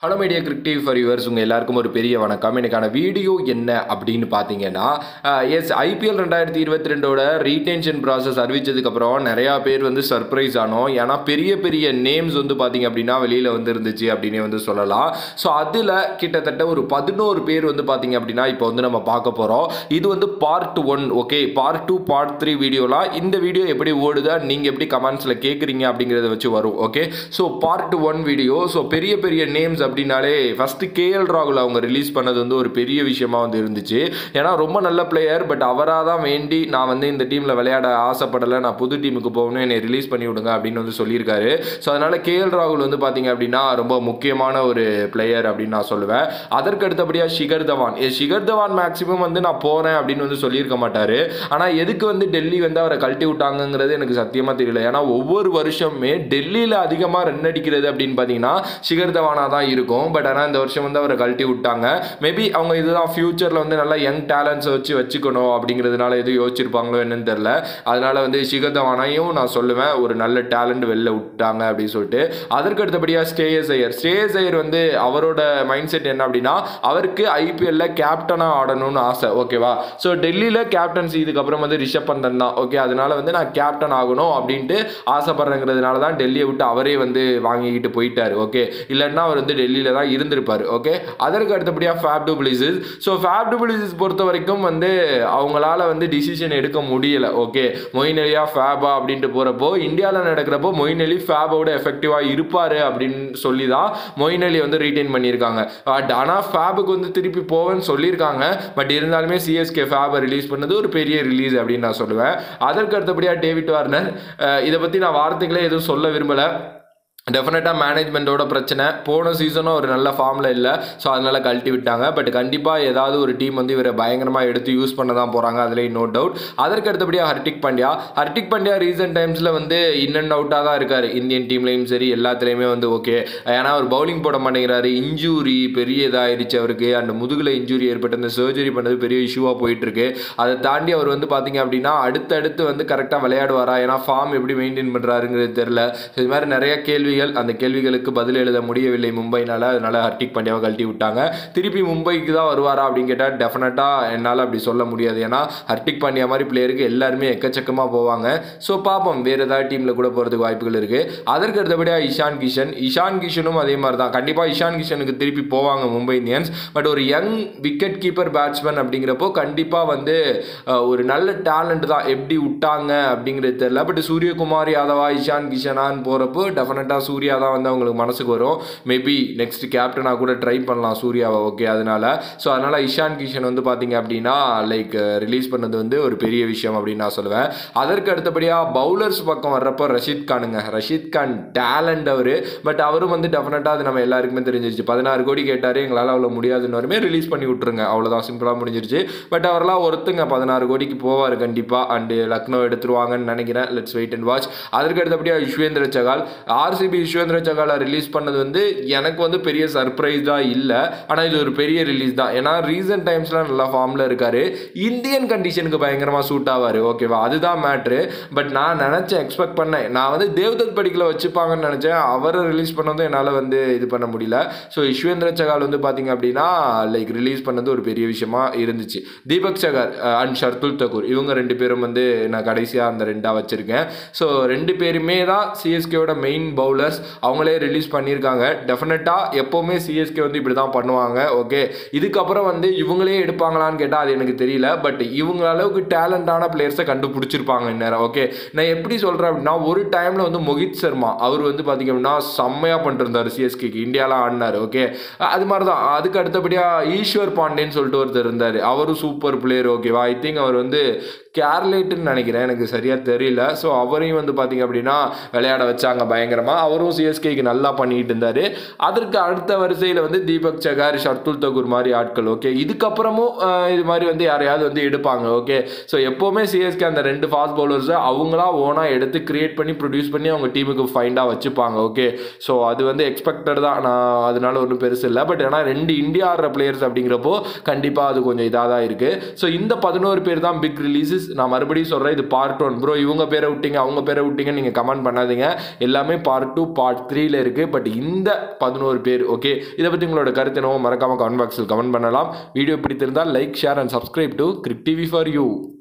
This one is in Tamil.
hello media cric TV for yours உங்கள் எல்லாருக்கும் ஒரு பெரிய வணக்கம் எனக்கான வீடியோ என்ன அப்படின்னு பார்த்தீங்கன்னா எஸ் ஐபிஎல் ரெண்டாயிரத்தி இருபத்தி ரெண்டோட ரீடென்ஷன் ப்ராசஸ் அறிவிச்சதுக்கப்புறம் நிறையா பேர் வந்து சர்ப்ரைஸ் ஆனோம் ஏன்னா பெரிய பெரிய நேம்ஸ் வந்து பார்த்தீங்க அப்படின்னா வெளியில் வந்து இருந்துச்சு அப்படின்னு வந்து சொல்லலாம் ஸோ அதில் கிட்டத்தட்ட ஒரு பதினோரு பேர் வந்து பார்த்தீங்க அப்படின்னா இப்போ வந்து நம்ம பார்க்க போகிறோம் இது வந்து part one okay part two part three வீடியோலாம் இந்த வீடியோ எப்படி ஓடுதா நீங்கள் எப்படி கமெண்ட்ஸில் கேட்குறீங்க அப்படிங்கிறத வச்சு வரும் okay so part one video so பெரிய பெரிய நேம்ஸ் அப்படின்னாலே ஃபஸ்ட்டு கேஎல் ராகுல் அவங்க ரிலீஸ் பண்ணது வந்து ஒரு பெரிய விஷயமா வந்து இருந்துச்சு ஏன்னா ரொம்ப நல்ல பிளேயர் பட் அவராக தான் வேண்டி நான் வந்து இந்த டீமில் விளையாட ஆசைப்படலை நான் புது டீமுக்கு போகணும் என்னை ரிலீஸ் பண்ணி விடுங்க அப்படின்னு வந்து சொல்லியிருக்காரு ஸோ அதனால் கேஎல் ராகுல் வந்து பார்த்தீங்க அப்படின்னா ரொம்ப முக்கியமான ஒரு பிளேயர் அப்படின்னு நான் சொல்லுவேன் அதற்கு அடுத்தபடியாக ஷிகர் தவான் ஏ ஷிகர் தவான் மேக்ஸிமம் வந்து நான் போகிறேன் அப்படின்னு வந்து சொல்லியிருக்க மாட்டார் ஆனால் எதுக்கு வந்து டெல்லி வந்து அவரை கழட்டி விட்டாங்கங்கிறது எனக்கு சத்தியமாக தெரியல ஏன்னா ஒவ்வொரு வருஷமே டெல்லியில் அதிகமாக ரன் அடிக்கிறது அப்படின்னு பார்த்தீங்கன்னா ஷிகர் தவானா தான் இருக்கும் பட் ஆனால் இந்த வருஷம் வந்து அவரை கழட்டி விட்டாங்க மேபி அவங்க இதுதான் ஃபியூச்சரில் வந்து நல்லா யங் டேலண்ட்ஸை வச்சு வச்சுக்கணும் அப்படிங்கிறதுனால எதுவும் யோசிச்சிருப்பாங்களோ என்னன்னு தெரில அதனால வந்து ஷிகர் தவானையும் நான் சொல்லுவேன் ஒரு நல்ல டேலண்ட் வெளில விட்டாங்க அப்படின்னு சொல்லிட்டு அதற்கு அடுத்தபடியாக ஸ்ரேயஸ் ஐயர் ஸ்ரேயஸ் ஐயர் வந்து அவரோட மைண்ட் செட் என்ன அப்படின்னா அவருக்கு ஐபிஎல்ல கேப்டனாக ஆடணும்னு ஆசை ஓகேவா ஸோ டெல்லியில் கேப்டன்சி இதுக்கப்புறம் வந்து ரிஷப் பந்தன் தான் ஓகே அதனால வந்து நான் கேப்டன் ஆகணும் அப்படின்ட்டு ஆசைப்படுறேங்கிறதுனால தான் டெல்லியை விட்டு அவரே வந்து வாங்கிக்கிட்டு போயிட்டார் ஓகே இல்லைன்னா அவர் வந்து டெல்லியில் தான் இருந்திருப்பார் ஓகே அதற்கு அடுத்தபடியாக ஃபேப் டுபிளிசஸ் ஸோ ஃபேப் டுபிளிசஸ் பொறுத்த வரைக்கும் வந்து அவங்களால வந்து டிசிஷன் எடுக்க முடியல ஓகே மொயின் அலியா ஃபேபா அப்படின்ட்டு போகிறப்போ இந்தியாவில் நடக்கிறப்போ மொயின் அலி ஃபேபோட எஃபெக்டிவாக இருப்பார் அப்படின்னு சொல்லி தான் மொயின் அலி வந்து ரீட்டைன் பண்ணியிருக்காங்க பட் ஆனால் ஃபேபுக்கு வந்து திருப்பி போவேன்னு சொல்லியிருக்காங்க பட் இருந்தாலுமே சிஎஸ்கே ஃபேபை ரிலீஸ் பண்ணது ஒரு பெரிய ரிலீஸ் அப்படின்னு நான் சொல்லுவேன் அதற்கு அடுத்தபடியாக டேவிட் வார்னர் அஹ் இதை பற்றி நான் வார்த்தைகளே எதுவும் சொல்ல விரும்பலை டெஃபினட்டாக மேனேஜ்மெண்ட்டோட பிரச்சனை போன சீசனும் ஒரு நல்ல ஃபார்மில் இல்லை ஸோ அதனால் கழட்டி விட்டாங்க பட் கண்டிப்பாக ஏதாவது ஒரு டீம் வந்து இவரை பயங்கரமாக எடுத்து யூஸ் பண்ண தான் போகிறாங்க அதுலேயும் நோ டவுட் அதற்கு அடுத்தபடியாக ஹர்டிக் பாண்டியா ஹர்டிக் பாண்டியா ரீசெண்ட் டைம்ஸில் வந்து இன் அண்ட் அவுட்டாக தான் இருக்கார் இந்தியன் டீம்லேயும் சரி எல்லாத்துலேயுமே வந்து ஓகே ஏன்னா அவர் பவுலிங் போட மாட்டேங்கிறாரு இன்ஜூரி பெரிய இதாகிடுச்சு அவருக்கு அந்த முதுகில் இன்ஜூரி ஏற்பட்டு அந்த சர்ஜரி பண்ணது பெரிய இஷ்யூவாக போயிட்டுருக்கு அதை தாண்டி அவர் வந்து பார்த்தீங்க அப்படின்னா அடுத்தடுத்து வந்து கரெக்டாக விளையாடுவாரா ஏன்னா ஃபார்ம் எப்படி மெயின்டைன் பண்ணுறாருங்கிறது தெரில இது மாதிரி நிறைய கேள்வி கேள்விகள் அந்த கேள்விகளுக்கு பதில் எழுத முடியவில்லை மும்பைனால அதனால ஹர்டிக் பாண்டியாவை கழட்டி விட்டாங்க திருப்பி மும்பைக்கு தான் வருவாரா அப்படின்னு கேட்டால் டெஃபினட்டாக என்னால் அப்படி சொல்ல முடியாது ஏன்னா ஹர்டிக் பாண்டியா மாதிரி பிளேயருக்கு எல்லாருமே எக்கச்சக்கமாக போவாங்க ஸோ பார்ப்போம் வேறு ஏதாவது டீமில் கூட போகிறதுக்கு வாய்ப்புகள் இருக்குது அதற்கு அடுத்தபடியாக இஷான் கிஷன் இஷான் கிஷனும் அதே மாதிரி தான் கண்டிப்பாக இஷான் கிஷனுக்கு திருப்பி போவாங்க மும்பை இந்தியன்ஸ் பட் ஒரு யங் விக்கெட் கீப்பர் பேட்ஸ்மேன் அப்படிங்கிறப்போ கண்டிப்பாக வந்து அஹ், ஒரு நல்ல டேலண்ட் தான் எப்படி விட்டாங்க அப்படிங்கிறது தெரியல பட் சூரியகுமார் யாதவா இஷான் கிஷனான்னு போகிறப்போ டெஃபினட்டாக சூர்யா தான் வந்து அவங்களுக்கு மனசுக்கு வரும் மேபி நெக்ஸ்ட் கேப்டனாக கூட ட்ரை பண்ணலாம் சூர்யாவை ஓகே அதனால ஸோ அதனால் இஷான் கிஷன் வந்து பார்த்தீங்க அப்படின்னா லைக் ரிலீஸ் பண்ணது வந்து ஒரு பெரிய விஷயம் அப்படின்னு நான் சொல்லுவேன் அதற்கு அடுத்தபடியாக பவுலர்ஸ் பக்கம் வர்றப்போ ரஷீத் கானுங்க ரஷீத் கான் டேலண்ட் அவர் பட் அவரும் வந்து டெஃபினட்டாக அது நம்ம எல்லாருக்குமே தெரிஞ்சிருச்சு பதினாறு கோடி கேட்டார் எங்களால் அவ்வளோ முடியாதுன்னு வருமே ரிலீஸ் பண்ணி விட்ருங்க அவ்வளோதான் சிம்பிளாக முடிஞ்சிருச்சு பட் அவரெல்லாம் ஒருத்துங்க பதினாறு கோடிக்கு போவார் கண்டிப்பாக அண்டு லக்னோ எடுத்துருவாங்கன்னு நினைக்கிறேன் லெட்ஸ் வெயிட் அண்ட் வாட்ச் அதற்கு அடுத்தபடியாக யுஷ்வேந்திர சகால் ஆர்சிபி யுஷ்வேந்திர சகாலை ரிலீஸ் பண்ணது வந்து எனக்கு வந்து பெரிய சர்ப்ரைஸாக இல்லை ஆனால் இது ஒரு பெரிய ரிலீஸ் தான் ஏன்னா ரீசன்ட் டைம்ஸ்லாம் நல்லா ஃபார்மில் இருக்கார் இந்தியன் கண்டிஷனுக்கு பயங்கரமாக சூட் ஆவார் ஓகேவா அதுதான் மேட்ரு பட் நான் நினச்சேன் எக்ஸ்பெக்ட் பண்ணேன் நான் வந்து தேவ்தத் படிக்கல வச்சுப்பாங்கன்னு நினச்சேன் அவரை ரிலீஸ் பண்ணதும் என்னால் வந்து இது பண்ண முடியல ஸோ யுஷ்வேந்திர சகால் வந்து பார்த்தீங்க அப்படின்னா லைக் ரிலீஸ் பண்ணது ஒரு பெரிய விஷயமா இருந்துச்சு தீபக் சகர் அண்ட் ஷர்துல் தகூர் இவங்க ரெண்டு பேரும் வந்து நான் கடைசியாக அந்த ரெண்டாக வச்சுருக்கேன் ஸோ ரெண்டு பேருமே தான் சிஎஸ்கேவோட மெயின் பவுலர்ஸ் அவங்களே ரிலீஸ் பண்ணியிருக்காங்க டெஃபினட்டாக எப்போவுமே சிஎஸ்கே வந்து இப்படி தான் பண்ணுவாங்க ஓகே இதுக்கப்புறம் வந்து இவங்களே எடுப்பாங்களான்னு கேட்டால் அது எனக்கு தெரியல பட் இவங்க அளவுக்கு டேலண்டான பிளேயர்ஸை கண்டுபிடிச்சிருப்பாங்க இந்நேரம் ஓகே நான் எப்படி சொல்கிறேன் அப்படின்னா ஒரு டைமில் வந்து மொஹித் சர்மா அவர் வந்து பார்த்திங்க அப்படின்னா செம்மையாக பண்ணிருந்தார் சிஎஸ்கேக்கு இந்தியாலாம் ஆடினார் ஓகே அது மாதிரி தான் அதுக்கு அடுத்தபடியாக ஈஸ்வர் பாண்டேன்னு சொல்லிட்டு ஒருத்தர் இருந்தார் அவரும் சூப்பர் பிளேயர் ஓகேவா ஐ திங்க் அவர் வந்து கேர்லேட்டுன்னு நினைக்கிறேன் எனக்கு சரியாக தெரியல ஸோ அவரையும் வந்து பார்த்திங்க அப்படின்னா விளையாட வச்சாங்க பயங்கரமாக அவரும் சிஎஸ்கேக்கு நல்லா பண்ணிட்டு இருந்தார் அதற்கு அடுத்த வரிசையில் வந்து தீபக் சகார் ஷர்துல் தகூர் மாதிரி ஆட்கள் ஓகே இதுக்கப்புறமும் அஹ், இது மாதிரி வந்து யாரையாவது வந்து எடுப்பாங்க ஓகே ஸோ எப்போவுமே சிஎஸ்கே அந்த ரெண்டு ஃபாஸ்ட் பவுலர்ஸை அவங்களா ஓனாக எடுத்து கிரியேட் பண்ணி ப்ரொடியூஸ் பண்ணி அவங்க டீமுக்கு ஃபைண்டாக வச்சுப்பாங்க ஓகே ஸோ அது வந்து எக்ஸ்பெக்டட் தான் நான் அதனால ஒன்றும் பெருசு இல்லை பட் ஆனால் ரெண்டு இந்தியா ஆடுற பிளேயர்ஸ் அப்படிங்கிறப்போ கண்டிப்பாக அது கொஞ்சம் இதாக தான் இருக்குது ஸோ இந்த பதினோரு பேர் தான் பிக் ரிலீஸஸ் இஸ் நான் மறுபடியும் சொல்கிறேன் இது பார்ட் ஒன் ப்ரோ இவங்க பேரை விட்டீங்க அவங்க பேரை விட்டீங்க நீங்கள் கமெண்ட் பண்ணாதீங்க எல்லாமே பார்ட் டூ பார்ட் த்ரீல இருக்குது பட் இந்த பதினோரு பேர் ஓகே இதை பற்றி உங்களோட கருத்து என்னவோ மறக்காமல் கமெண்ட் பாக்ஸில் கமெண்ட் பண்ணலாம் வீடியோ பிடித்திருந்தால் like share and subscribe to cric TV for you